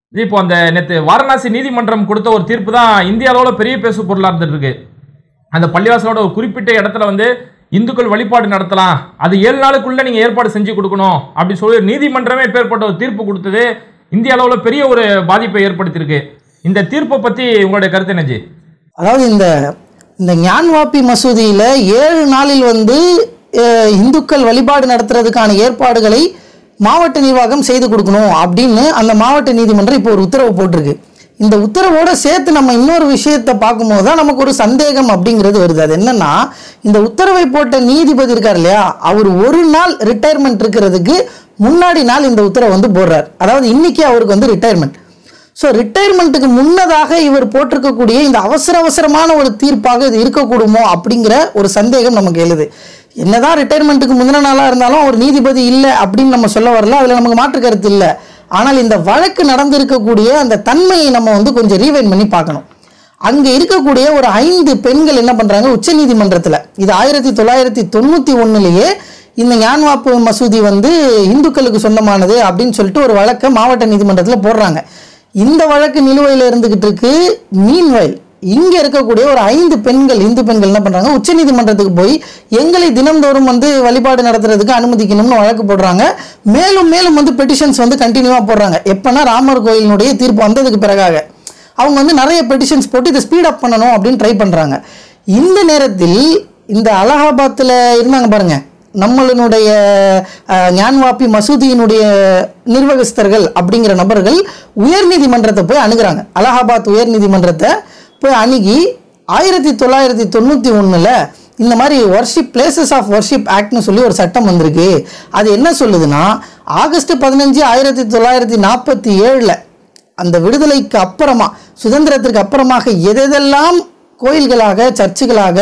இது இப்போ அந்த நேற்று வாரணாசி நீதிமன்றம் கொடுத்த ஒரு தீர்ப்பு தான் இந்திய அளவில் பெரிய பேசு பொருளாக இருந்துட்டு இருக்கு அந்த பள்ளிவாசலோட ஒரு குறிப்பிட்ட இடத்துல வந்து இந்துக்கள் வழிபாடு நடத்தலாம் அது ஏழு நாளுக்குள்ள நீங்க ஏற்பாடு செஞ்சு கொடுக்கணும் அப்படி சொல்லி நீதிமன்றமே பேர்பட்ட ஒரு தீர்ப்பு கொடுத்தது இந்திய அளவில் பெரிய ஒரு பாதிப்பை ஏற்படுத்தியிருக்கு இந்த தீர்ப்பை பத்தி உங்களுடைய கருத்து என்னஜி அதாவது இந்த இந்த ஞான்வாப்பி மசூதியில் ஏழு நாளில் வந்து அஹ், இந்துக்கள் வழிபாடு நடத்துறதுக்கான ஏற்பாடுகளை மாவட்ட நிர்வாகம் செய்து கொடுக்கணும் அப்படின்னு அந்த மாவட்ட நீதிமன்றம் இப்போ ஒரு உத்தரவு போட்டிருக்கு இந்த உத்தரவோட சேர்த்து நம்ம இன்னொரு விஷயத்தை பார்க்கும்போது தான் நமக்கு ஒரு சந்தேகம் அப்படிங்கிறது வருது அது என்னன்னா இந்த உத்தரவை போட்ட நீதிபதி இருக்கார் இல்லையா அவர் ஒரு நாள் ரிட்டையர்மெண்ட் இருக்கிறதுக்கு முன்னாடி நாள் இந்த உத்தரவை வந்து போடுறார் அதாவது இன்னைக்கு அவருக்கு வந்து ரிட்டையர்மெண்ட் ஸோ ரிட்டையர்மெண்ட்டுக்கு முன்னதாக இவர் போட்டிருக்கக்கூடிய இந்த அவசர அவசரமான ஒரு தீர்ப்பாக இது இருக்கக்கூடுமோ அப்படிங்கிற ஒரு சந்தேகம் நமக்கு எழுது என்னதான் ரிட்டையர்மெண்ட்டுக்கு முந்தின நாளாக இருந்தாலும் அவர் நீதிபதி இல்லை அப்படின்னு நம்ம சொல்ல வரல அதில் நமக்கு மாற்று கருத்து இல்லை ஆனால் இந்த வழக்கு நடந்திருக்கக்கூடிய அந்த தன்மையை நம்ம வந்து கொஞ்சம் ரீவைன் பண்ணி பார்க்கணும் அங்கே இருக்கக்கூடிய ஒரு ஐந்து பெண்கள் என்ன பண்ணுறாங்க உச்சநீதிமன்றத்தில் இது ஆயிரத்தி தொள்ளாயிரத்தி தொண்ணூற்றி ஒன்றுலேயே இந்த ஞான்வாப்பு மசூதி வந்து இந்துக்களுக்கு சொந்தமானது அப்படின்னு சொல்லிட்டு ஒரு வழக்கை மாவட்ட நீதிமன்றத்தில் போடுறாங்க இந்த வழக்கு நிலுவையில் இருந்துகிட்டு இருக்கு மீன்வயல் இங்க இருக்கக்கூடிய ஒரு ஐந்து பெண்கள் இந்து பெண்கள் என்ன பண்றாங்க உச்சநீதிமன்றத்துக்கு போய் எங்களை தினம்தோறும் வந்து வழிபாடு நடத்துறதுக்கு அனுமதிக்கணும்னு வழக்கு போடுறாங்க மேலும் மேலும் வந்து பெட்டிஷன்ஸ் வந்து கண்டினியூவா போடுறாங்க எப்பன்னா ராமர் கோயிலினுடைய தீர்ப்பு வந்ததுக்கு பிறகாக அவங்க வந்து நிறைய பெட்டிஷன்ஸ் போட்டு இதை ஸ்பீட் அப் பண்ணணும் அப்படின்னு ட்ரை பண்றாங்க இந்த நேரத்தில் இந்த அலகாபாத்தில் இருந்தாங்க பாருங்க நம்மளுடைய அஹ், ஞான்வாப்பி மசூதியினுடைய நிர்வகஸ்தர்கள் அப்படிங்கிற நபர்கள் உயர்நீதிமன்றத்தை போய் அணுகுறாங்க அலகாபாத் உயர்நீதிமன்றத்தை போய் அணுகி ஆயிரத்தி தொள்ளாயிரத்தி தொண்ணூற்றி ஒன்றில் இந்த மாதிரி ஒர்ஷிப் பிளேசஸ் ஆஃப் ஒர்ஷிப் ஆக்ட்னு சொல்லி ஒரு சட்டம் வந்திருக்கு அது என்ன சொல்லுதுன்னா ஆகஸ்ட் பதினஞ்சு ஆயிரத்தி தொள்ளாயிரத்தி நாற்பத்தி ஏழில் அந்த விடுதலைக்கு அப்புறமா சுதந்திரத்திற்கு அப்புறமாக எதெதெல்லாம் கோயில்களாக சர்ச்சுகளாக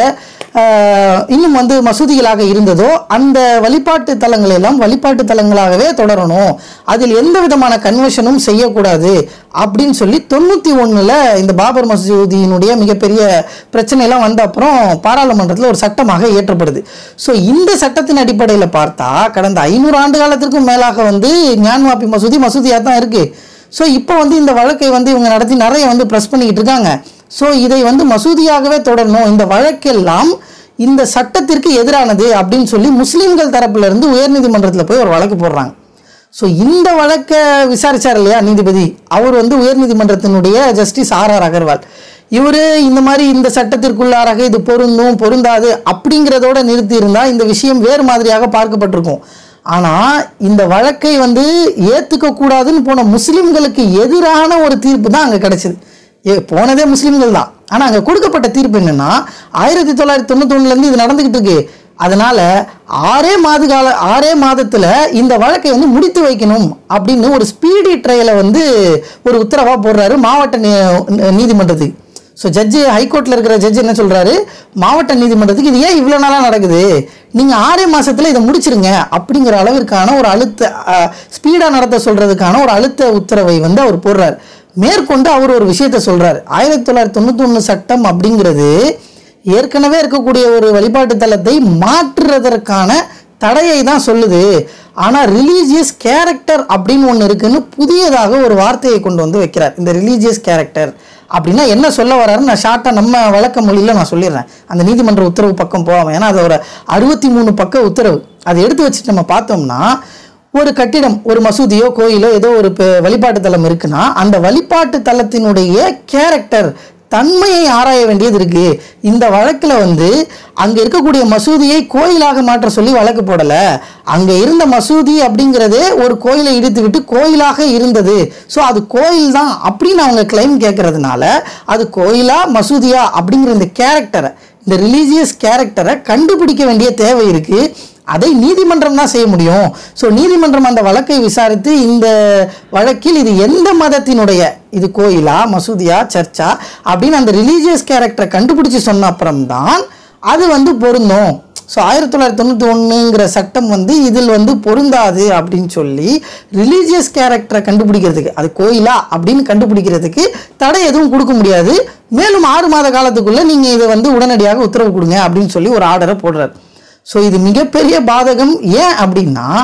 ஆஹ், இன்னும் வந்து மசூதிகளாக இருந்ததோ அந்த வழிபாட்டு தலங்கள் எல்லாம் வழிபாட்டு தலங்களாகவே தொடரணும் அதில் எந்த விதமான கன்வர்ஷனும் செய்யக்கூடாது அப்படின்னு சொல்லி தொண்ணூற்றி ஒன்றில் இந்த பாபர் மசூதியினுடைய மிகப்பெரிய பிரச்சனைலாம் வந்த அப்புறம் பாராளுமன்றத்தில் ஒரு சட்டமாக இயற்றப்படுது ஸோ இந்த சட்டத்தின் அடிப்படையில் பார்த்தா கடந்த ஐநூறு ஆண்டு காலத்திற்கும் மேலாக வந்து ஞான்வாப்பி மசூதி மசூதியாக தான் இருக்குது ஸோ இப்போ வந்து இந்த வழக்கை வந்து இவங்க நடத்தி நிறைய வந்து ப்ரெஸ் பண்ணிக்கிட்டு இருக்காங்க ஸோ இதை வந்து மசூதியாகவே தொடரணும் இந்த வழக்கெல்லாம் இந்த சட்டத்திற்கு எதிரானது அப்படின்னு சொல்லி முஸ்லீம்கள் தரப்புல இருந்து உயர்நீதிமன்றத்தில் போய் ஒரு வழக்கு போடுறாங்க ஸோ இந்த வழக்கை விசாரிச்சார் இல்லையா நீதிபதி அவர் வந்து உயர்நீதிமன்றத்தினுடைய ஜஸ்டிஸ் ஆர் ஆர் அகர்வால் இவர் இந்த மாதிரி இந்த சட்டத்திற்குள்ளாராக இது பொருந்தும் பொருந்தாது அப்படிங்கிறதோட நிறுத்தி இருந்தால் இந்த விஷயம் வேறு மாதிரியாக பார்க்கப்பட்டிருக்கும் ஆனால் இந்த வழக்கை வந்து ஏற்றுக்க கூடாதுன்னு போன முஸ்லிம்களுக்கு எதிரான ஒரு தீர்ப்பு தான் அங்கே கிடைச்சிது ஏ போனதே முஸ்லிம்கள் தான் ஆனால் அங்கே கொடுக்கப்பட்ட தீர்ப்பு என்னன்னா ஆயிரத்தி தொள்ளாயிரத்தி தொண்ணூத்தொன்னுலேருந்து இது நடந்துக்கிட்டு இருக்கு அதனால ஆறே மாத கால ஆறே மாதத்தில் இந்த வழக்கை வந்து முடித்து வைக்கணும் அப்படின்னு ஒரு ஸ்பீடி ட்ரையலை வந்து ஒரு உத்தரவாக போடுறாரு மாவட்ட நீ- நீதிமன்றத்துக்கு ஸோ ஜட்ஜு ஹைகோர்ட்டில் இருக்கிற ஜட்ஜ் என்ன சொல்கிறாரு மாவட்ட நீதிமன்றத்துக்கு இது ஏன் இவ்வளோ நாளாக நடக்குது நீங்கள் ஆறே மாசத்துல இதை முடிச்சிருங்க அப்படிங்கிற அளவிற்கான ஒரு அழுத்த ஸ்பீடாக நடத்த சொல்கிறதுக்கான ஒரு அழுத்த உத்தரவை வந்து அவர் போடுறார் மேற்கொண்டு அவர் ஒரு விஷயத்த சொல்கிறார் ஆயிரத்தி தொள்ளாயிரத்தி தொண்ணூத்தொன்று சட்டம் அப்படிங்கிறது ஏற்கனவே இருக்கக்கூடிய ஒரு வழிபாட்டு தலத்தை மாற்றுறதற்கான தடையை தான் சொல்லுது ஆனால் ரிலீஜியஸ் கேரக்டர் அப்படின்னு ஒன்று இருக்குன்னு புதியதாக ஒரு வார்த்தையை கொண்டு வந்து வைக்கிறார் இந்த ரிலீஜியஸ் கேரக்டர் அப்படின்னா என்ன சொல்ல வர்றாருன்னு நான் ஷார்ட்டாக நம்ம வழக்க மொழியில் நான் சொல்லிடுறேன் அந்த நீதிமன்ற உத்தரவு பக்கம் போகாம ஏன்னா அது ஒரு அறுபத்தி மூணு பக்க உத்தரவு அதை எடுத்து வச்சுட்டு நம்ம பார்த்தோம்னா ஒரு கட்டிடம் ஒரு மசூதியோ கோயிலோ ஏதோ ஒரு பெ- வழிபாட்டு தலம் இருக்குன்னா அந்த வழிபாட்டு தலத்தினுடைய கேரக்டர் தன்மையை ஆராய வேண்டியது இருக்கு இந்த வழக்குல வந்து அங்க இருக்கக்கூடிய மசூதியை கோயிலாக மாற்ற சொல்லி வழக்கு போடல அங்க இருந்த மசூதி அப்படிங்கிறதே ஒரு கோயிலை இடித்துக்கிட்டு கோயிலாக இருந்தது ஸோ அது கோயில் தான் அப்படின்னு அவங்க கிளைம் கேட்கறதுனால அது கோயிலா மசூதியா அப்படிங்கிற இந்த கேரக்டரை இந்த ரிலீஜியஸ் கேரக்டரை கண்டுபிடிக்க வேண்டிய தேவை இருக்கு அதை நீதிமன்றம் தான் செய்ய முடியும் ஸோ நீதிமன்றம் அந்த வழக்கை விசாரித்து இந்த வழக்கில் இது எந்த மதத்தினுடைய இது கோயிலா மசூதியா சர்ச்சா அப்படின்னு அந்த ரிலீஜியஸ் கேரக்டரை கண்டுபிடிச்சு சொன்ன அப்புறம்தான் அது வந்து பொருந்தும் ஸோ ஆயிரத்தி தொள்ளாயிரத்தி தொண்ணூற்றி ஒன்றுங்கிற சட்டம் வந்து இதில் வந்து பொருந்தாது அப்படின்னு சொல்லி ரிலீஜியஸ் கேரக்டரை கண்டுபிடிக்கிறதுக்கு அது கோயிலா அப்படின்னு கண்டுபிடிக்கிறதுக்கு தடை எதுவும் கொடுக்க முடியாது மேலும் ஆறு மாத காலத்துக்குள்ளே நீங்கள் இதை வந்து உடனடியாக உத்தரவு கொடுங்க அப்படின்னு சொல்லி ஒரு ஆர்டரை போடுறாரு ஸோ இது மிகப்பெரிய பாதகம் ஏன் அப்படின்னா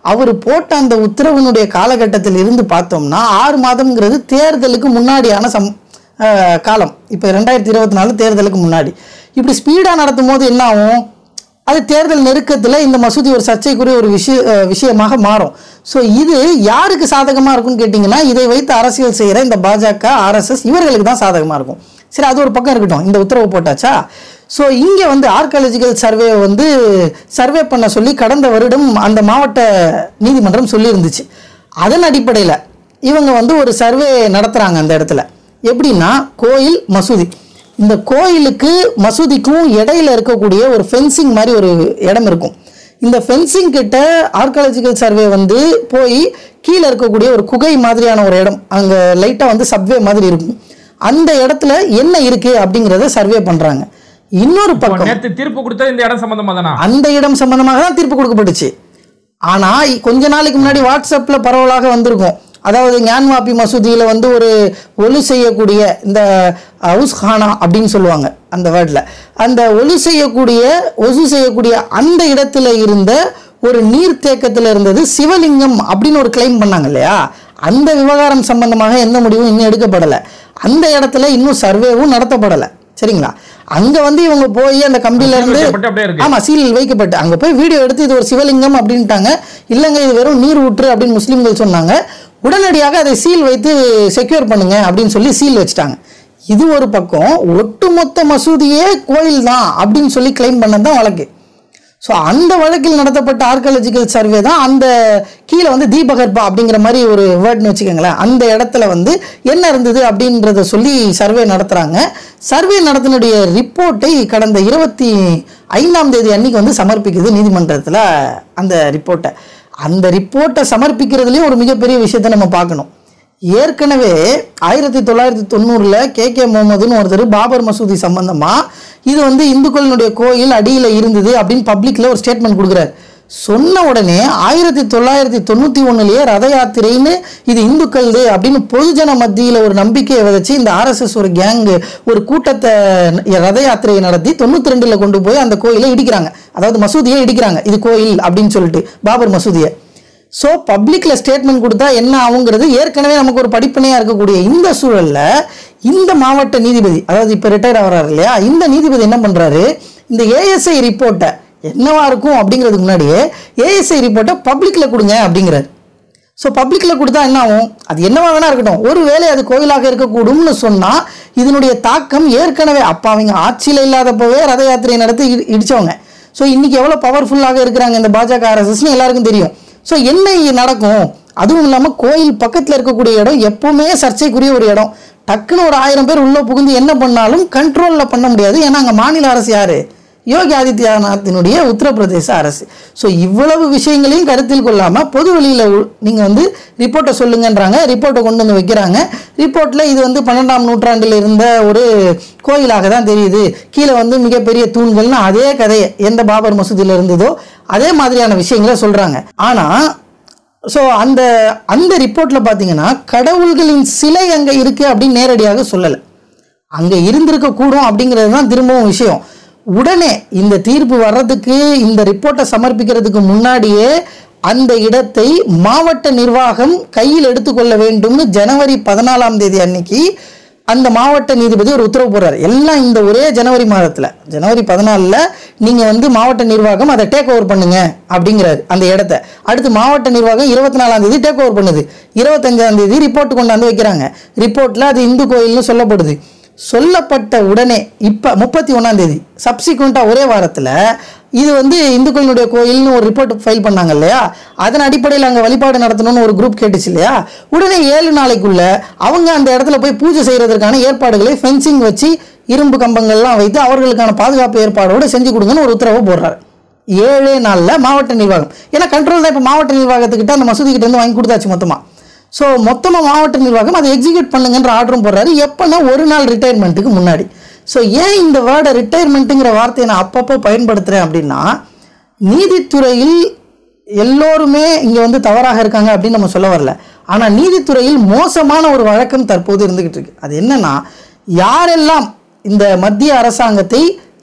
அவர் போட்ட அந்த உத்தரவினுடைய காலகட்டத்தில் இருந்து பார்த்தோம்னா ஆறு மாதம்ங்கிறது தேர்தலுக்கு முன்னாடியான சம் அஹ், காலம் இப்போ ரெண்டாயிரத்தி இருபத்தி நாலு தேர்தலுக்கு முன்னாடி இப்படி ஸ்பீடாக நடத்தும் போது என்ன ஆகும் அது தேர்தல் நெருக்கத்தில் இந்த மசூதி ஒரு சர்ச்சைக்குரிய ஒரு விஷய அஹ், விஷயமாக மாறும் ஸோ இது யாருக்கு சாதகமாக இருக்கும்னு கேட்டிங்கன்னா இதை வைத்து அரசியல் செய்கிற இந்த பாஜக ஆர்எஸ்எஸ் இவர்களுக்கு தான் சாதகமாக இருக்கும் சரி அது ஒரு பக்கம் இருக்கட்டும் இந்த உத்தரவு போட்டாச்சா ஸோ இங்கே வந்து ஆர்காலஜிக்கல் சர்வே வந்து சர்வே பண்ண சொல்லி கடந்த வருடம் அந்த மாவட்ட நீதிமன்றம் சொல்லியிருந்துச்சு அதன் அடிப்படையில் இவங்க வந்து ஒரு சர்வே நடத்துகிறாங்க அந்த இடத்துல எப்படின்னா கோயில் மசூதி இந்த கோயிலுக்கு மசூதிக்கும் இடையில இருக்கக்கூடிய ஒரு ஃபென்சிங் மாதிரி ஒரு இடம் இருக்கும் இந்த ஃபென்சிங் கிட்ட ஆர்காலஜிக்கல் சர்வே வந்து போய் கீழே இருக்கக்கூடிய ஒரு குகை மாதிரியான ஒரு இடம் அங்கே லைட்டாக வந்து சப்வே மாதிரி இருக்கும் அந்த இடத்துல என்ன இருக்கு அப்படிங்கிறத சர்வே பண்றாங்க இன்னொரு பக்கம் நேத்து தீர்ப்பு கொடுத்தது இந்த இடம் சம்பந்தமா தானா அந்த இடம் சம்பந்தமாக தான் தீர்ப்பு கொடுக்கப்பட்டுச்சு ஆனா இ- கொஞ்ச நாளைக்கு முன்னாடி வாட்ஸ்அப்ல பரவலாக வந்திருக்கும் அதாவது ஞான்வாபி மசூதியில வந்து ஒரு ஒலு செய்யக்கூடிய இந்த ஹவுஸ் ஹானா அப்படின்னு சொல்லுவாங்க அந்த வேர்டில் அந்த ஒலு செய்யக்கூடிய ஒசு செய்யக்கூடிய அந்த இடத்துல இருந்த ஒரு நீர்த்தேக்கத்தில் இருந்தது சிவலிங்கம் அப்படின்னு ஒரு கிளைம் பண்ணாங்க இல்லையா அந்த விவகாரம் சம்பந்தமாக எந்த முடிவும் இன்னும் எடுக்கப்படலை அந்த இடத்துல இன்னும் சர்வேவும் நடத்தப்படலை சரிங்களா அங்க வந்து இவங்க போய் அந்த கம்பியில இருந்து வைக்கப்பட்டு அப்படியே இருக்கு. ஆமா சீல் வைக்கப்பட்டு அங்க போய் வீடியோ எடுத்து இது ஒரு சிவலிங்கம் அப்படின்ட்டாங்க இல்லைங்க இது வெறும் நீர் ஊற்று அப்படின்னு முஸ்லீம்கள் சொன்னாங்க உடனடியாக அதை சீல் வைத்து செக்யூர் பண்ணுங்க அப்படின்னு சொல்லி சீல் வச்சுட்டாங்க இது ஒரு பக்கம் ஒட்டுமொத்த மசூதியே கோயில் தான் அப்படின்னு சொல்லி கிளைம் பண்ணது தான் வழக்கு ஸோ அந்த வழக்கில் நடத்தப்பட்ட ஆர்காலஜிக்கல் சர்வே தான் அந்த கீழே வந்து தீபகற்பா அப்படிங்கிற மாதிரி ஒரு வேர்ட்னு வச்சுக்கோங்களேன் அந்த இடத்துல வந்து என்ன இருந்தது அப்படின்றத சொல்லி சர்வே நடத்துகிறாங்க சர்வே நடத்தினுடைய ரிப்போர்ட்டை கடந்த இருபத்தி ஐந்தாம் தேதி அன்னைக்கு வந்து சமர்ப்பிக்குது நீதிமன்றத்தில் அந்த ரிப்போர்ட்டை அந்த ரிப்போர்ட்டை சமர்ப்பிக்கிறதுலையும் ஒரு மிகப்பெரிய விஷயத்தை நம்ம பார்க்கணும் ஏற்கனவே ஆயிரத்தி தொள்ளாயிரத்தி தொண்ணூறில் கே கே முகமதுன்னு ஒருத்தர் பாபர் மசூதி சம்பந்தமாக இது வந்து இந்துக்களினுடைய கோயில் அடியில் இருந்தது அப்படின்னு பப்ளிக்கில் ஒரு ஸ்டேட்மெண்ட் கொடுக்குறாரு சொன்ன உடனே ஆயிரத்தி தொள்ளாயிரத்தி தொண்ணூற்றி ஒன்றுலேயே ரத யாத்திரைன்னு இது இந்துக்கள்து அப்படின்னு பொதுஜன மத்தியில் ஒரு நம்பிக்கையை விதைச்சு இந்த ஆர்எஸ்எஸ் ஒரு கேங்கு ஒரு கூட்டத்தை ரத யாத்திரையை நடத்தி தொண்ணூற்றி ரெண்டில் கொண்டு போய் அந்த கோயிலை இடிக்கிறாங்க அதாவது மசூதியை இடிக்கிறாங்க இது கோயில் அப்படின்னு சொல்லிட்டு பாபர் மசூதியை ஸோ பப்ளிக்கில் ஸ்டேட்மெண்ட் கொடுத்தா என்ன ஆகுங்கிறது ஏற்கனவே நமக்கு ஒரு படிப்பனையாக இருக்கக்கூடிய இந்த சூழலில் இந்த மாவட்ட நீதிபதி அதாவது இப்போ ரிட்டையர் ஆகிறாரு இல்லையா இந்த நீதிபதி என்ன பண்ணுறாரு இந்த ஏஎஸ்ஐ ரிப்போர்ட்டை என்னவா இருக்கும் அப்படிங்கிறதுக்கு முன்னாடியே ஏஎஸ்ஐ ரிப்போர்ட்டை பப்ளிக்கில் கொடுங்க அப்படிங்கிறாரு ஸோ பப்ளிக்கில் கொடுத்தா என்ன ஆகும் அது என்னவா வேணா இருக்கட்டும் ஒருவேளை அது கோயிலாக இருக்கக்கூடும்னு சொன்னால் இதனுடைய தாக்கம் ஏற்கனவே அப்போ அவங்க ஆட்சியில் இல்லாதப்பவே ரத யாத்திரை நடத்தி இடி- இடிச்சவங்க ஸோ இன்னைக்கு எவ்வளோ பவர்ஃபுல்லாக இருக்கிறாங்க இந்த பாஜக ஆர்எஸ்எஸ்னு எல்லாருக்கும் தெரியும் ஸோ என்ன இங்க நடக்கும் அதுவும் இல்லாமல் கோயில் பக்கத்தில் இருக்கக்கூடிய இடம் எப்பவுமே சர்ச்சைக்குரிய ஒரு இடம் டக்குன்னு ஒரு ஆயிரம் பேர் உள்ளே புகுந்து என்ன பண்ணாலும் கண்ட்ரோலில் பண்ண முடியாது ஏன்னா அங்கே மாநில அரசு யாரு யோகி ஆதித்யநாத்தினுடைய உத்தரப்பிரதேச அரசு ஸோ இவ்வளவு விஷயங்களையும் கருத்தில் கொள்ளாமல் பொது வழியில் நீங்கள் வந்து ரிப்போர்ட்டை சொல்லுங்கன்றாங்க ரிப்போர்ட்டை கொண்டு வந்து வைக்கிறாங்க ரிப்போர்ட்டில் இது வந்து பன்னெண்டாம் நூற்றாண்டில் இருந்த ஒரு கோயிலாக தான் தெரியுது கீழே வந்து மிகப்பெரிய தூண்கள்னு அதே கதையை எந்த பாபர் மசூதியில் இருந்ததோ அதே மாதிரியான விஷயங்களை சொல்கிறாங்க ஆனால் ஸோ அந்த அந்த ரிப்போர்ட்டில் பார்த்தீங்கன்னா கடவுள்களின் சிலை அங்கே இருக்குது அப்படின்னு நேரடியாக சொல்லலை அங்கே இருந்திருக்க கூடும் அப்படிங்கிறது தான் திரும்பவும் விஷயம் உடனே இந்த தீர்ப்பு வர்றதுக்கு இந்த ரிப்போர்ட்டை சமர்ப்பிக்கிறதுக்கு முன்னாடியே அந்த இடத்தை மாவட்ட நிர்வாகம் கையில் எடுத்துக்கொள்ள வேண்டும்னு ஜனவரி பதினாலாம் தேதி அன்னைக்கு அந்த மாவட்ட நீதிபதி ஒரு உத்தரவு போடுறாரு எல்லாம் இந்த ஒரே ஜனவரி மாதத்தில் ஜனவரி பதினாலில் நீங்கள் வந்து மாவட்ட நிர்வாகம் அதை டேக் ஓவர் பண்ணுங்க அப்படிங்கிறாரு அந்த இடத்த அடுத்து மாவட்ட நிர்வாகம் இருபத்தி நாலாம் தேதி டேக் ஓவர் பண்ணுது இருபத்தஞ்சாம் தேதி ரிப்போர்ட் கொண்டாந்து வைக்கிறாங்க ரிப்போர்ட்டில் அது இந்து கோயில்னு சொல்லப்படுது சொல்லப்பட்ட உடனே இப்போ முப்பத்தி ஒன்றாம் தேதி சப்சிக்வெண்ட்டாக ஒரே வாரத்தில் இது வந்து இந்துக்களினுடைய கோயில்னு ஒரு ரிப்போர்ட் ஃபைல் பண்ணாங்க இல்லையா அதன் அடிப்படையில் அங்கே வழிபாடு நடத்தணும்னு ஒரு குரூப் கேட்டுச்சு இல்லையா உடனே ஏழு நாளைக்குள்ள அவங்க அந்த இடத்துல போய் பூஜை செய்கிறதுக்கான ஏற்பாடுகளை ஃபென்சிங் வச்சு இரும்பு கம்பங்கள்லாம் வைத்து அவர்களுக்கான பாதுகாப்பு ஏற்பாடோடு செஞ்சு கொடுங்கன்னு ஒரு உத்தரவு போடுறாரு ஏழே நாளில் மாவட்ட நிர்வாகம் ஏன்னா கண்ட்ரோல் தான் இப்போ மாவட்ட நிர்வாகத்துக்கிட்ட அந்த மசூதி கிட்ட இருந்து வாங்கி கொடுத்தாச்சு மொத்தமாக ஸோ மொத்தமாக மாவட்ட நிர்வாகம் அதை எக்ஸிக்யூட் பண்ணுங்கன்ற ஆர்டரும் போடுறாரு எப்போன்னா ஒரு நாள் ரிட்டையர்மெண்ட்டுக்கு முன்னாடி ஸோ ஏன் இந்த வேர்டை ரிட்டையர்மெண்ட்டுங்கிற வார்த்தையை நான் அப்பப்போ பயன்படுத்துகிறேன் அப்படின்னா நீதித்துறையில் எல்லோருமே இங்கே வந்து தவறாக இருக்காங்க அப்படின்னு நம்ம சொல்ல வரல ஆனால் நீதித்துறையில் மோசமான ஒரு வழக்கம் தற்போது இருந்துகிட்டு இருக்கு அது என்னன்னா யாரெல்லாம் இந்த மத்திய அரசாங்கத்தை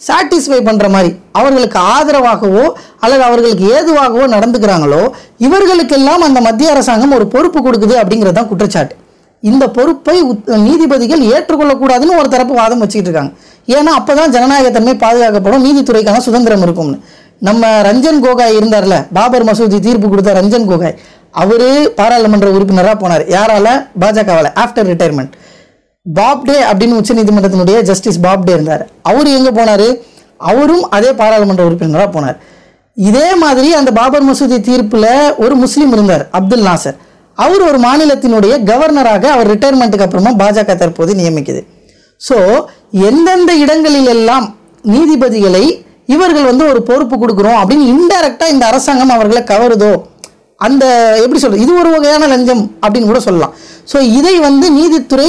சாட்டிஸ்ஃபை பண்ணுற மாதிரி அவர்களுக்கு ஆதரவாகவோ அல்லது அவர்களுக்கு ஏதுவாகவோ நடந்துக்கிறாங்களோ இவர்களுக்கெல்லாம் அந்த மத்திய அரசாங்கம் ஒரு பொறுப்பு கொடுக்குது அப்படிங்கிறது தான் குற்றச்சாட்டு இந்த பொறுப்பை உத்- நீதிபதிகள் ஏற்றுக்கொள்ளக்கூடாதுன்னு ஒரு தரப்பு வாதம் வச்சுக்கிட்டு இருக்காங்க ஏன்னா அப்பதான் ஜனநாயகத்தன்மை பாதுகாக்கப்படும் நீதித்துறைக்கான சுதந்திரம் இருக்கும்னு நம்ம ரஞ்சன் கோகாய் இருந்தார்ல பாபர் மசூதி தீர்ப்பு கொடுத்த ரஞ்சன் கோகாய் அவரு பாராளுமன்ற உறுப்பினராக போனார் யாரால பாஜகவால ஆஃப்டர் ரிட்டையர்மெண்ட் பாப்டே அப்படின்னு உச்சநீதிமன்றத்தினுடைய ஜஸ்டிஸ் பாப்டே இருந்தார் அவர் எங்க போனாரு அவரும் அதே பாராளுமன்ற உறுப்பினராக போனார் இதே மாதிரி அந்த பாபர் மசூதி தீர்ப்புல ஒரு முஸ்லீம் இருந்தார் அப்துல் நாசர் அவர் ஒரு மாநிலத்தினுடைய கவர்னராக அவர் ரிட்டையர்மெண்ட்டுக்கு அப்புறமா பாஜக தற்போது நியமிக்குது ஸோ எந்தெந்த இடங்களில் எல்லாம் நீதிபதிகளை இவர்கள் வந்து ஒரு பொறுப்பு கொடுக்குறோம் அப்படின்னு இன்டைரக்டா இந்த அரசாங்கம் அவர்களை கவருதோ அந்த எப்படி சொல்றது இது ஒரு வகையான லஞ்சம் அப்படின்னு கூட சொல்லலாம் ஸோ இதை வந்து நீதித்துறை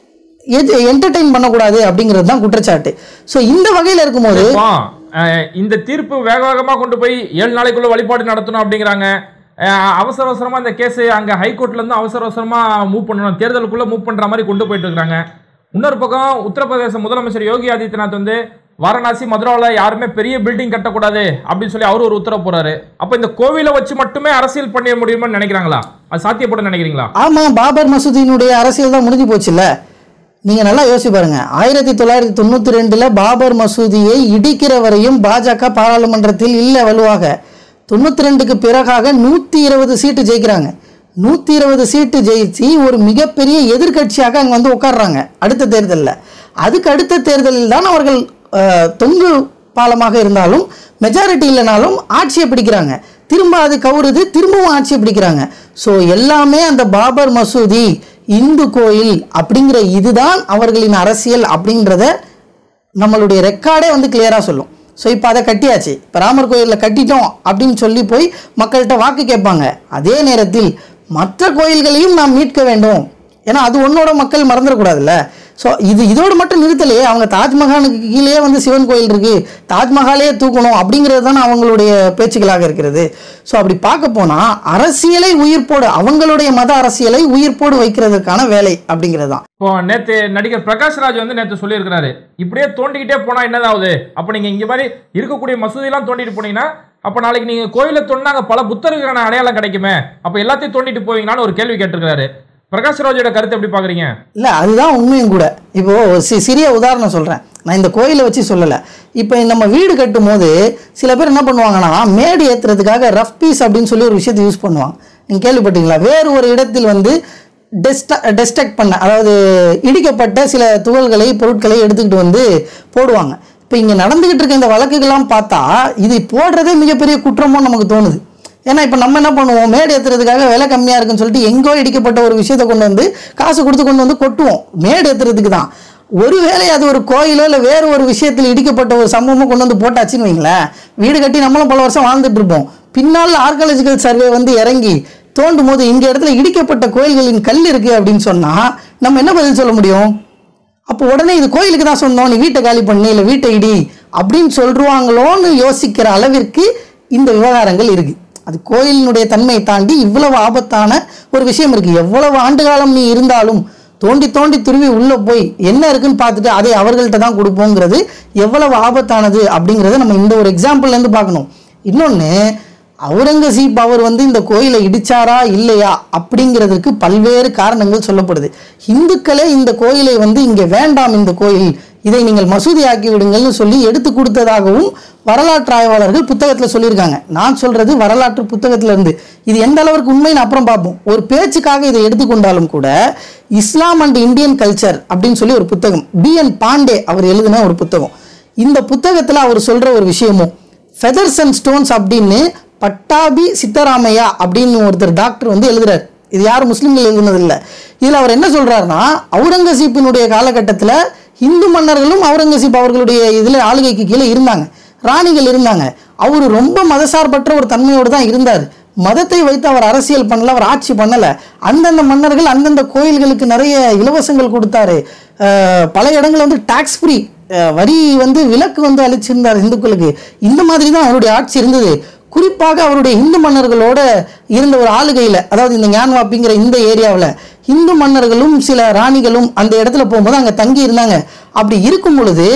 என்டர்டெயின் பண்ணக்கூடாது அப்படிங்கிறது தான் குற்றச்சாட்டு ஸோ இந்த வகையில் இருக்கும்போது இப்போ, அஹ், இந்த தீர்ப்பு வேக வேகமா கொண்டு போய் ஏழு நாளைக்குள்ள வழிபாடு நடத்தணும் அப்படிங்கிறாங்க அஹ், அவசர அவசரமா இந்த கேஸ் அங்க ஹைகோர்ட்ல இருந்து அவசர அவசரமா மூவ் பண்ணணும் தேர்தலுக்குள்ள மூவ் பண்ற மாதிரி கொண்டு போயிட்டு இருக்காங்க இன்னொரு பக்கம் உத்தரப்பிரதேச முதலமைச்சர் யோகி ஆதித்யநாத் வந்து வாரணாசி மதுராவில் யாருமே பெரிய பில்டிங் கட்டக்கூடாது அப்படின்னு சொல்லி அவர் ஒரு உத்தரவு போறாரு அப்ப இந்த கோவிலை வச்சு மட்டுமே அரசியல் பண்ண முடியுமான்னு நினைக்கிறாங்களா அது சாத்தியப்பட நினைக்கிறீங்களா ஆமா பாபர் மசூதியினுடைய அரசியல் தான் முடிஞ்சு போச்சுல்ல நீங்க நல்லா யோசிச்சு பாருங்க ஆயிரத்தி தொள்ளாயிரத்தி தொண்ணூத்தி ரெண்டுல பாபர் மசூதியை இடிக்கிற வரையும் பாஜக பாராளுமன்றத்தில் இல்ல வலுவாக தொண்ணூத்தி ரெண்டுக்கு பிறகாக நூத்தி இருபது சீட்டு ஜெயிக்கிறாங்க நூத்தி இருபது சீட்டு ஜெயிச்சு ஒரு மிகப்பெரிய எதிர்க்கட்சியாக அங்க வந்து உட்கார்றாங்க அடுத்த தேர்தலில் அதுக்கு அடுத்த தேர்தலில் தான் அவர்கள் அஹ், தொங்கு பாலமாக இருந்தாலும் மெஜாரிட்டி இல்லைனாலும் ஆட்சியை பிடிக்கிறாங்க திரும்ப அது கவுருது திரும்பவும் ஆட்சியை பிடிக்கிறாங்க ஸோ எல்லாமே அந்த பாபர் மசூதி இந்து கோயில் அப்படிங்கிற இதுதான் அவர்களின் அரசியல் அப்படின்றத நம்மளுடைய ரெக்கார்டே வந்து கிளியராக சொல்லும் ஸோ இப்போ அதை கட்டியாச்சு இப்போ ராமர் கோயிலில் கட்டிட்டோம் அப்படின்னு சொல்லி போய் மக்கள்கிட்ட வாக்கு கேட்பாங்க அதே நேரத்தில் மற்ற கோயில்களையும் நாம் மீட்க வேண்டும் ஏன்னா அது ஒன்னோட மக்கள் மறந்துடக்கூடாதுல்ல ஸோ இது இதோடு மட்டும் நிறுத்தலையே அவங்க தாஜ்மஹாலுக்கு கீழே வந்து சிவன் கோயில் இருக்கு தாஜ்மஹாலே தூக்கணும் அப்படிங்கிறது தானே அவங்களுடைய பேச்சுக்களாக இருக்கிறது ஸோ அப்படி பார்க்க போனால் அரசியலை உயிர்ப்போடு அவங்களுடைய மத அரசியலை உயிர்ப்போடு வைக்கிறதுக்கான வேலை அப்படிங்கிறது தான் இப்போ நேத்து நடிகர் பிரகாஷ் ராஜ் வந்து நேத்து சொல்லியிருக்கிறாரு இப்படியே தோண்டிக்கிட்டே போனா என்னதாவது அப்ப நீங்க இங்க மாதிரி இருக்கக்கூடிய மசூதியெல்லாம் தோண்டிட்டு போனீங்கன்னா அப்ப நாளைக்கு நீங்க கோயிலை தோண்டினா அங்க பல புத்தருக்கான அடையாளம் கிடைக்குமே அப்ப எல்லாத்தையும் தோண்டிட்டு போவீங்களான்னு ஒரு கேள்வி கேட்டிருக்காரு பிரகாஷ் ராஜோட கருத்து எப்படி பாக்குறீங்க இல்லை அதுதான் உண்மையும் கூட இப்போ ஒரு சி சிறிய உதாரணம் சொல்கிறேன் நான் இந்த கோயிலை வச்சு சொல்லலை இப்போ நம்ம வீடு கட்டும் போது சில பேர் என்ன பண்ணுவாங்கன்னா மேடு ஏற்றுறதுக்காக ரஃப் பீஸ் அப்படின்னு சொல்லி ஒரு விஷயத்தை யூஸ் பண்ணுவாங்க நீங்கள் கேள்விப்பட்டீங்களா வேறு ஒரு இடத்தில் வந்து டெஸ்ட டெஸ்டக்ட் பண்ண அதாவது இடிக்கப்பட்ட சில துகள்களை பொருட்களை எடுத்துக்கிட்டு வந்து போடுவாங்க இப்போ இங்கே நடந்துக்கிட்டு இருக்க இந்த வழக்குகள்லாம் பார்த்தா இது போடுறதே மிகப்பெரிய குற்றமோ நமக்கு தோணுது ஏன்னா இப்போ நம்ம என்ன பண்ணுவோம் மேடு ஏற்றுறதுக்காக விலை கம்மியாக இருக்குன்னு சொல்லிட்டு எங்கோ இடிக்கப்பட்ட ஒரு விஷயத்தை கொண்டு வந்து காசு கொடுத்து கொண்டு வந்து கொட்டுவோம் மேடு ஏற்றுறதுக்கு தான் ஒருவேளை அது ஒரு கோயிலோ இல்லை வேறு ஒரு விஷயத்தில் இடிக்கப்பட்ட ஒரு சம்பவமோ கொண்டு வந்து போட்டாச்சுன்னு வைங்களேன் வீடு கட்டி நம்மளும் பல வருஷம் வாழ்ந்துட்டு இருப்போம் பின்னால் ஆர்காலஜிக்கல் சர்வே வந்து இறங்கி தோண்டும் போது இந்த இடத்துல இடிக்கப்பட்ட கோயில்களின் கல் இருக்கு அப்படின்னு சொன்னால் நம்ம என்ன பதில் சொல்ல முடியும் அப்போ உடனே இது கோயிலுக்கு தான் சொந்தம் நீ வீட்டை காலி பண்ணு இல்லை வீட்டை இடி அப்படின்னு சொல்றாங்களோன்னு யோசிக்கிற அளவிற்கு இந்த விவகாரங்கள் இருக்கு அது கோயிலினுடைய தன்மையை தாண்டி இவ்வளவு ஆபத்தான ஒரு விஷயம் இருக்கு எவ்வளவு ஆண்டு காலம் நீ இருந்தாலும் தோண்டி தோண்டி துருவி உள்ள போய் என்ன இருக்குன்னு பார்த்துட்டு அதை அவர்கள்ட்ட தான் கொடுப்போங்கிறது எவ்வளவு ஆபத்தானது அப்படிங்கிறத நம்ம இந்த ஒரு எக்ஸாம்பிள்ல இருந்து பார்க்கணும் இன்னொன்று அவுரங்கசீப் அவர் வந்து இந்த கோயிலை இடிச்சாரா இல்லையா அப்படிங்கிறதுக்கு பல்வேறு காரணங்கள் சொல்லப்படுது இந்துக்களே இந்த கோயிலை வந்து இங்கே வேண்டாம் இந்த கோயில் இதை நீங்கள் மசூதி ஆக்கி விடுங்கள்னு சொல்லி எடுத்து கொடுத்ததாகவும் வரலாற்று ஆய்வாளர்கள் புத்தகத்தில் சொல்லியிருக்காங்க நான் சொல்றது வரலாற்று புத்தகத்துல இருந்து இது எந்த அளவுக்கு உண்மைன்னு அப்புறம் பார்ப்போம் ஒரு பேச்சுக்காக இதை எடுத்துக்கொண்டாலும் கூட இஸ்லாம் அண்ட் இந்தியன் கல்ச்சர் அப்படின்னு சொல்லி ஒரு புத்தகம் பி என் பாண்டே அவர் எழுதின ஒரு புத்தகம் இந்த புத்தகத்தில் அவர் சொல்ற ஒரு விஷயமும் ஃபெதர்ஸ் அண்ட் ஸ்டோன்ஸ் அப்படின்னு பட்டாபி சித்தராமையா அப்படின்னு ஒருத்தர் டாக்டர் வந்து எழுதுறாரு இது யாரும் முஸ்லீம்கள் எழுதுனது இல்லை இதில் அவர் என்ன சொல்றாருன்னா அவுரங்கசீப்பினுடைய காலகட்டத்தில் இந்து மன்னர்களும் அவுரங்கசீப் அவர்களுடைய இதில் ஆளுகைக்கு கீழே இருந்தாங்க ராணிகள் இருந்தாங்க அவர் ரொம்ப மதசார்பற்ற ஒரு தன்மையோடு தான் இருந்தார் மதத்தை வைத்து அவர் அரசியல் பண்ணல அவர் ஆட்சி பண்ணல அந்தந்த மன்னர்கள் அந்தந்த கோயில்களுக்கு நிறைய இலவசங்கள் கொடுத்தாரு அஹ் பல இடங்கள் வந்து டாக்ஸ் ஃப்ரீ வரி வந்து விலக்கு வந்து அளிச்சிருந்தார் இந்துக்களுக்கு இந்த மாதிரி தான் அவருடைய ஆட்சி இருந்தது குறிப்பாக அவருடைய இந்து மன்னர்களோட இருந்த ஒரு ஆளுகையில் அதாவது இந்த ஞான்வாப்பிங்கிற இந்த ஏரியாவில் இந்து மன்னர்களும் சில ராணிகளும் அந்த இடத்துல போகும்போது அங்கே தங்கி இருந்தாங்க அப்படி இருக்கும் பொழுது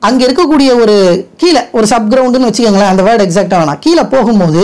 அங்கே இருக்கக்கூடிய ஒரு கீழே ஒரு சப் கிரவுண்டுன்னு வச்சுக்கோங்களேன் அந்த வேர்டு எக்ஸாக்டாக வேணாம் கீழே போகும்போது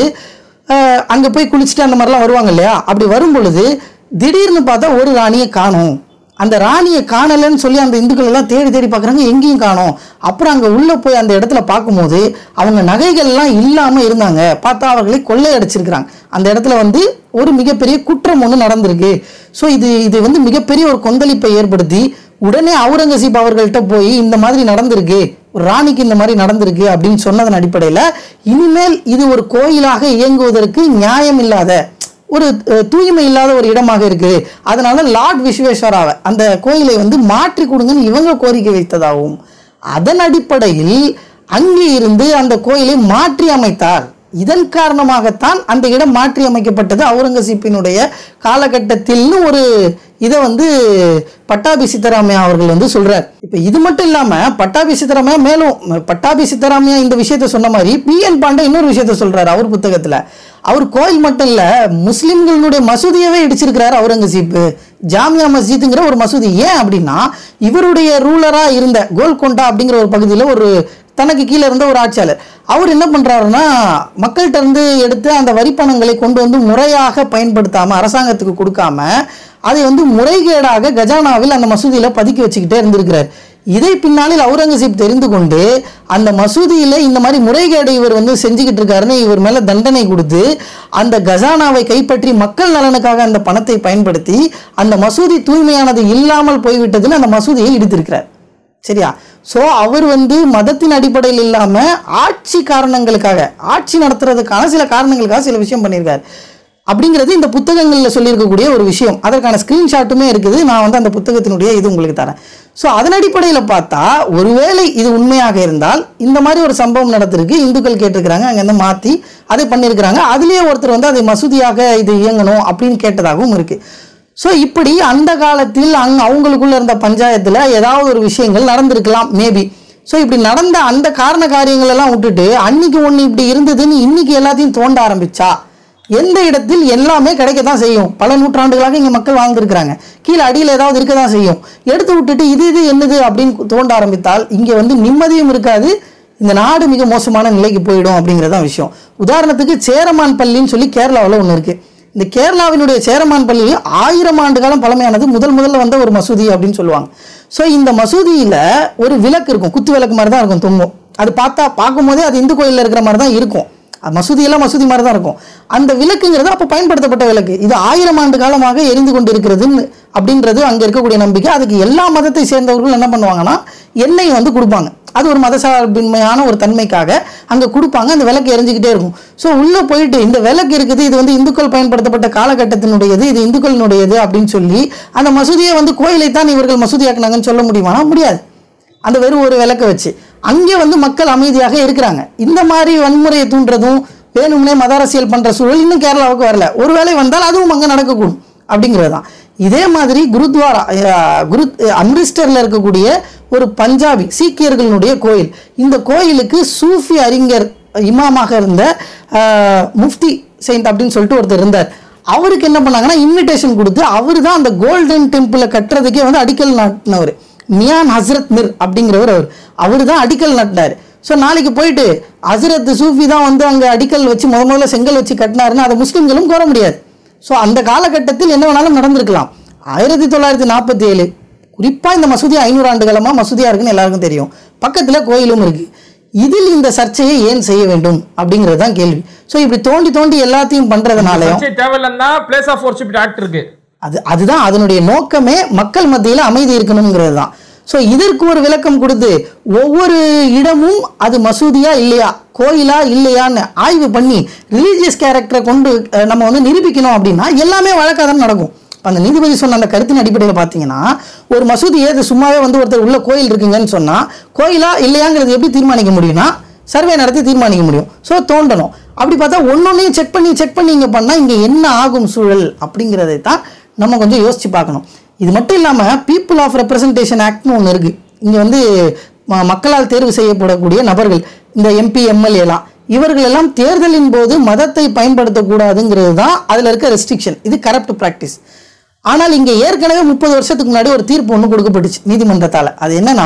அங்கே போய் குளிச்சுட்டு அந்த மாதிரிலாம் வருவாங்க இல்லையா அப்படி வரும் பொழுது திடீர்னு பார்த்தா ஒரு ராணியை காணும் அந்த ராணியை காணலைன்னு சொல்லி அந்த இந்துக்கள் எல்லாம் தேடி தேடி பார்க்குறாங்க எங்கேயும் காணோம் அப்புறம் அங்கே உள்ளே போய் அந்த இடத்துல பார்க்கும்போது அவங்க நகைகள்லாம் இல்லாமல் இருந்தாங்க பார்த்தா அவர்களை கொள்ளையடிச்சிருக்கிறாங்க அந்த இடத்துல வந்து ஒரு மிகப்பெரிய குற்றம் ஒன்று நடந்திருக்கு ஸோ இது இது வந்து மிகப்பெரிய ஒரு கொந்தளிப்பை ஏற்படுத்தி உடனே அவுரங்கசீப் அவர்கள்ட்ட போய் இந்த மாதிரி நடந்திருக்கு ஒரு ராணிக்கு இந்த மாதிரி நடந்திருக்கு அப்படின்னு சொன்னதன் அடிப்படையில் இனிமேல் இது ஒரு கோயிலாக இயங்குவதற்கு நியாயம் இல்லாத ஒரு அஹ், தூய்மை இல்லாத ஒரு இடமாக இருக்கு அதனால லார்ட் விஸ்வேஸ்வராவை அந்த கோயிலை வந்து மாற்றி கொடுங்கன்னு இவங்க கோரிக்கை வைத்ததாகவும் அதன் அடிப்படையில் அங்கே இருந்து அந்த கோயிலை மாற்றி அமைத்தார் இதன் காரணமாகத்தான் அந்த இடம் மாற்றி அமைக்கப்பட்டது அவுரங்கசீப்பினுடைய காலகட்டத்தில்னு ஒரு இதை வந்து பட்டாபி சித்தராமையா அவர்கள் வந்து சொல்றார் இப்போ இது மட்டும் இல்லாம பட்டாபி சித்தராமையா மேலும் ம, பட்டாபி சித்தராமையா இந்த விஷயத்த சொன்ன மாதிரி பி என் பாண்டே இன்னொரு விஷயத்த சொல்றாரு அவர் புத்தகத்துல அவர் கோயில் மட்டும் இல்ல முஸ்லிம்களுடைய மசூதியவே இடிச்சிருக்கிறாரு அவுரங்கசீப் ஜாமியா மஸ்ஜித்துங்கிற ஒரு மசூதி ஏன் அப்படின்னா இவருடைய ரூலரா இருந்த கோல்கொண்டா அப்படிங்கிற ஒரு பகுதியில் ஒரு தனக்கு கீழே இருந்த ஒரு ஆட்சியாளர் அவர் என்ன பண்றாருன்னா மக்கள்கிட்ட இருந்து எடுத்து அந்த வரிப்பணங்களை கொண்டு வந்து முறையாக பயன்படுத்தாம அரசாங்கத்துக்கு கொடுக்காம அதை வந்து முறைகேடாக கஜானாவில் அந்த மசூதியில பதுக்கி வச்சுக்கிட்டே இருந்திருக்கிறார் இதை பின்னாளில் அவுரங்கசீப் தெரிந்து கொண்டு அந்த மசூதியில இந்த மாதிரி முறைகேடு இவர் வந்து செஞ்சுக்கிட்டு இருக்காருன்னு இவர் மேல தண்டனை கொடுத்து அந்த கஜானாவை கைப்பற்றி மக்கள் நலனுக்காக அந்த பணத்தை பயன்படுத்தி அந்த மசூதி தூய்மையானது இல்லாமல் போய்விட்டதுன்னு அந்த மசூதியை இடித்திருக்கிறார் சரியா ஸோ அவர் வந்து மதத்தின் அடிப்படையில் இல்லாமல் ஆட்சி காரணங்களுக்காக ஆட்சி நடத்துறதுக்கான சில காரணங்களுக்காக சில விஷயம் பண்ணியிருக்காரு அப்படிங்கிறது இந்த புத்தகங்களில் சொல்லியிருக்கக்கூடிய ஒரு விஷயம் அதற்கான ஸ்க்ரீன்ஷாட்டுமே இருக்குது நான் வந்து அந்த புத்தகத்தினுடைய இது உங்களுக்கு தரேன் ஸோ அதன் அடிப்படையில் பார்த்தா ஒருவேளை இது உண்மையாக இருந்தால் இந்த மாதிரி ஒரு சம்பவம் நடந்திருக்கு இந்துக்கள் கேட்டிருக்கிறாங்க அங்கேருந்து மாற்றி அதை பண்ணியிருக்கிறாங்க அதுலேயே ஒருத்தர் வந்து அதை மசூதியாக இது இயங்கணும் அப்படின்னு கேட்டதாகவும் இருக்குது ஸோ இப்படி அந்த காலத்தில் அங் அவங்களுக்குள்ள இருந்த பஞ்சாயத்தில் ஏதாவது ஒரு விஷயங்கள் நடந்திருக்கலாம் மேபி ஸோ இப்படி நடந்த அந்த காரண காரியங்கள் எல்லாம் விட்டுட்டு அன்னைக்கு ஒன்று இப்படி இருந்ததுன்னு இன்னைக்கு எல்லாத்தையும் தோண்ட ஆரம்பிச்சா எந்த இடத்தில் எல்லாமே கிடைக்க தான் செய்யும் பல நூற்றாண்டுகளாக இங்கே மக்கள் வாழ்ந்துருக்கிறாங்க கீழே அடியில் ஏதாவது இருக்க தான் செய்யும் எடுத்து விட்டுட்டு இது இது என்னது அப்படின்னு தோண்ட ஆரம்பித்தால் இங்கே வந்து நிம்மதியும் இருக்காது இந்த நாடு மிக மோசமான நிலைக்கு போயிடும் அப்படிங்கிறதான் விஷயம் உதாரணத்துக்கு சேரமான் பள்ளின்னு சொல்லி கேரளாவில் ஒன்று இருக்குது இந்த கேரளாவினுடைய சேரமான் பள்ளி ஆயிரம் ஆண்டு காலம் பழமையானது முதல் முதல்ல வந்த ஒரு மசூதி அப்படின்னு சொல்லுவாங்க ஸோ இந்த மசூதியில் ஒரு விளக்கு இருக்கும் குத்து விளக்கு மாதிரி தான் இருக்கும் தொங்கும் அது பார்த்தா பார்க்கும்போதே அது இந்து கோயிலில் இருக்கிற மாதிரி தான் இருக்கும் அது மசூதியெல்லாம் மசூதி மாதிரி தான் இருக்கும் அந்த விளக்குங்கிறது அப்போ பயன்படுத்தப்பட்ட விளக்கு இது ஆயிரம் ஆண்டு காலமாக எரிந்து கொண்டு இருக்கிறதுன்னு அப்படின்றது அங்கே இருக்கக்கூடிய நம்பிக்கை அதுக்கு எல்லா மதத்தை சேர்ந்தவர்கள் என்ன பண்ணுவாங்கன்னா எண்ணெய் வந்து கொடுப்பாங்க அது ஒரு மதசார்பின்மையான ஒரு தன்மைக்காக அங்கே கொடுப்பாங்க அந்த விளக்கு எரிஞ்சுக்கிட்டே இருக்கும் ஸோ உள்ளே போயிட்டு இந்த விளக்கு இருக்குது இது வந்து இந்துக்கள் பயன்படுத்தப்பட்ட காலகட்டத்தினுடையது இது இந்துக்களினுடையது அப்படின்னு சொல்லி அந்த மசூதியை வந்து கோயிலைத்தான் இவர்கள் மசூதியாக்குனாங்கன்னு சொல்ல முடியுமானா முடியாது அந்த வெறும் ஒரு விளக்க வச்சு அங்கே வந்து மக்கள் அமைதியாக இருக்கிறாங்க இந்த மாதிரி வன்முறையை தூண்டுறதும் வேணும்னே மத அரசியல் பண்ற சூழல் இன்னும் கேரளாவுக்கு வரல ஒருவேளை வந்தால் அதுவும் அங்கே நடக்கக்கூடும் அப்படிங்கிறது தான் இதே மாதிரி குருத்வாரா அஹ், குரு அம்ரிஸ்டரில் இருக்கக்கூடிய ஒரு பஞ்சாபி சீக்கியர்களுடைய கோயில் இந்த கோயிலுக்கு சூஃபி அறிஞர் இமாமாக இருந்த அஹ், முஃப்தி செயின்ட் அப்படின்னு சொல்லிட்டு ஒருத்தர் இருந்தார் அவருக்கு என்ன பண்ணாங்கன்னா இன்விடேஷன் கொடுத்து அவர் தான் அந்த கோல்டன் டெம்பிளை கட்டுறதுக்கே வந்து அடிக்கல் நாட்டினவர் மியான் ஹஸ்ரத் மிர் அப்படிங்கிறவர் அவர் அவர் தான் அடிக்கல் நட்டினார் ஸோ நாளைக்கு போயிட்டு ஹஸ்ரத் சூஃபி தான் வந்து அங்கே அடிக்கல் வச்சு முத முதல்ல செங்கல் வச்சு கட்டினாருன்னு அதை முஸ்லீம்களும் கோர முடியாது ஸோ அந்த காலகட்டத்தில் என்ன வேணாலும் நடந்திருக்கலாம் ஆயிரத்தி தொள்ளாயிரத்தி நாற்பத்தி ஏழு குறிப்பாக இந்த மசூதி ஐநூறு ஆண்டு காலமாக மசூதியாக இருக்குன்னு எல்லாருக்கும் தெரியும் பக்கத்தில் கோயிலும் இருக்குது இதில் இந்த சர்ச்சையை ஏன் செய்ய வேண்டும் அப்படிங்கிறது தான் கேள்வி ஸோ இப்படி தோண்டி தோண்டி எல்லாத்தையும் பண்ணுறதுனாலையும் சர்ச்சை தேவையில்லைன்னா பிளேஸ் ஆஃப் worship ஆக்ட் இருக்கு அது அதுதான் அதனுடைய நோக்கமே மக்கள் மத்தியில் அமைதி இருக்கணுங்கிறது தான் ஸோ இதற்கு ஒரு விளக்கம் கொடுத்து ஒவ்வொரு இடமும் அது மசூதியா இல்லையா கோயிலா இல்லையான்னு ஆய்வு பண்ணி ரிலீஜியஸ் கேரக்டரை கொண்டு அஹ், நம்ம வந்து நிரூபிக்கணும் அப்படின்னா எல்லாமே வழக்காக தான் நடக்கும் இப்ப அந்த நீதிபதி சொன்ன அந்த கருத்தின் அடிப்படையில் பார்த்தீங்கன்னா ஒரு மசூதியே இது சும்மாவே வந்து ஒருத்தர் உள்ள கோயில் இருக்குங்கன்னு சொன்னால் கோயிலா இல்லையாங்கிறது எப்படி தீர்மானிக்க முடியும்னா சர்வே நடத்தி தீர்மானிக்க முடியும் ஸோ தோண்டணும் அப்படி பார்த்தா ஒன்னொன்னையும் செக் பண்ணி செக் பண்ணி இங்கே பண்ணால் இங்கே என்ன ஆகும் சூழல் அப்படிங்கிறதை தான் நம்ம கொஞ்சம் யோசிச்சு பார்க்கணும் இது மட்டும் இல்லாமல் பீப்புள் ஆஃப் ரெப்ரசன்டேஷன் ஆக்ட்னு ஒன்று இருக்குது இங்கே வந்து ம- மக்களால் தேர்வு செய்யப்படக்கூடிய நபர்கள் இந்த எம்பி எம்எல்ஏலாம் இவர்கள் எல்லாம் தேர்தலின் போது மதத்தை பயன்படுத்தக்கூடாதுங்கிறது தான் அதில் இருக்க ரெஸ்ட்ரிக்ஷன் இது கரப்ட் ப்ராக்டிஸ் ஆனால் இங்கே ஏற்கனவே முப்பது வருஷத்துக்கு முன்னாடி ஒரு தீர்ப்பு ஒன்று கொடுக்கப்பட்டுச்சு நீதிமன்றத்தால் அது என்னன்னா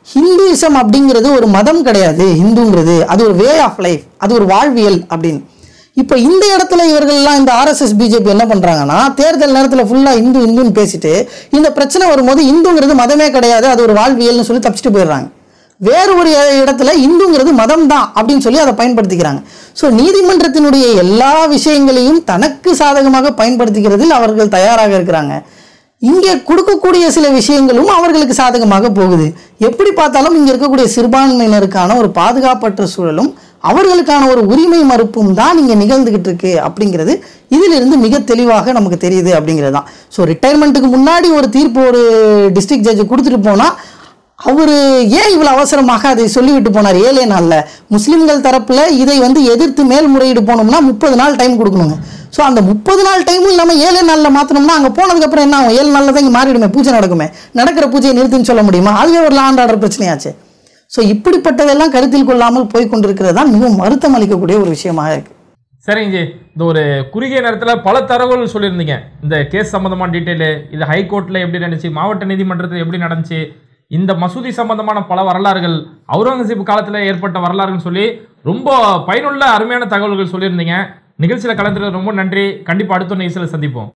ஹிந்துயிசம் அப்படிங்கிறது ஒரு மதம் கிடையாது ஹிந்துங்கிறது அது ஒரு வே ஆஃப் லைஃப் அது ஒரு வாழ்வியல் அப்படின்னு இப்போ இந்த இடத்துல இவர்கள்லாம் இந்த ஆர்எஸ்எஸ் பிஜேபி என்ன பண்ணுறாங்கன்னா தேர்தல் நேரத்தில் ஃபுல்லாக இந்து இந்துன்னு பேசிட்டு இந்த பிரச்சனை வரும்போது இந்துங்கிறது மதமே கிடையாது அது ஒரு வாழ்வியல்னு சொல்லி தப்பிச்சுட்டு போயிடுறாங்க வேறு ஒரு இடத்துல இந்துங்கிறது மதம் தான் அப்படின்னு சொல்லி அதை பயன்படுத்திக்கிறாங்க ஸோ நீதிமன்றத்தினுடைய எல்லா விஷயங்களையும் தனக்கு சாதகமாக பயன்படுத்திக்கிறதில் அவர்கள் தயாராக இருக்கிறாங்க இங்கே கொடுக்கக்கூடிய சில விஷயங்களும் அவர்களுக்கு சாதகமாக போகுது எப்படி பார்த்தாலும் இங்கே இருக்கக்கூடிய சிறுபான்மையினருக்கான ஒரு பாதுகாப்பற்ற சூழலும் அவர்களுக்கான ஒரு உரிமை மறுப்பும் தான் இங்கே நிகழ்ந்துகிட்டு இருக்கு அப்படிங்கிறது இதிலிருந்து மிக தெளிவாக நமக்கு தெரியுது அப்படிங்கிறது தான் ஸோ ரிட்டையர்மெண்ட்டுக்கு முன்னாடி ஒரு தீர்ப்பு ஒரு டிஸ்ட்ரிக்ட் ஜட்ஜு கொடுத்துட்டு போனால் அவர் ஏன் இவ்வளோ அவசரமாக அதை சொல்லிவிட்டு போனார் ஏழே நாளில் முஸ்லிம்கள் தரப்பில் இதை வந்து எதிர்த்து மேல்முறையீடு போனோம்னா முப்பது நாள் டைம் கொடுக்கணுங்க ஸோ அந்த முப்பது நாள் டைமும் இல்லாமல் ஏழே நாளில் மாற்றினோம்னா அங்கே போனதுக்கப்புறம் என்ன ஆகும் ஏழு நாளில் தான் இங்கே மாறிடுமே பூஜை நடக்குமே நடக்கிற பூஜையை நிறுத்துன்னு சொல்ல முடியுமா அதுவே ஒரு லாண்ட் ஆர்டர் பிரச்சனையாச்சு ஸோ இப்படிப்பட்டதெல்லாம் கருத்தில் கொள்ளாமல் போய் கொண்டிருக்கிறது தான் மிகவும் வருத்தம் அளிக்கக்கூடிய ஒரு விஷயமாக இருக்கு சரிங்க ஜி இந்த ஒரு குறுகிய நேரத்தில் பல தகவல்கள் சொல்லியிருந்தீங்க இந்த கேஸ் சம்பந்தமான டீட்டெயிலு இது ஹைகோர்ட்டில் எப்படி நடந்துச்சு மாவட்ட நீதிமன்றத்தில் எப்படி நடந்துச்சு இந்த மசூதி சம்பந்தமான பல வரலாறுகள் அவுரங்கசீப் காலத்தில் ஏற்பட்ட வரலாறுன்னு சொல்லி ரொம்ப பயனுள்ள அருமையான தகவல்கள் சொல்லியிருந்தீங்க நிகழ்ச்சியில் கலந்துறது ரொம்ப நன்றி கண்டிப்பாக அடுத்த நிகழ்ச்சியில் சந்திப்போம்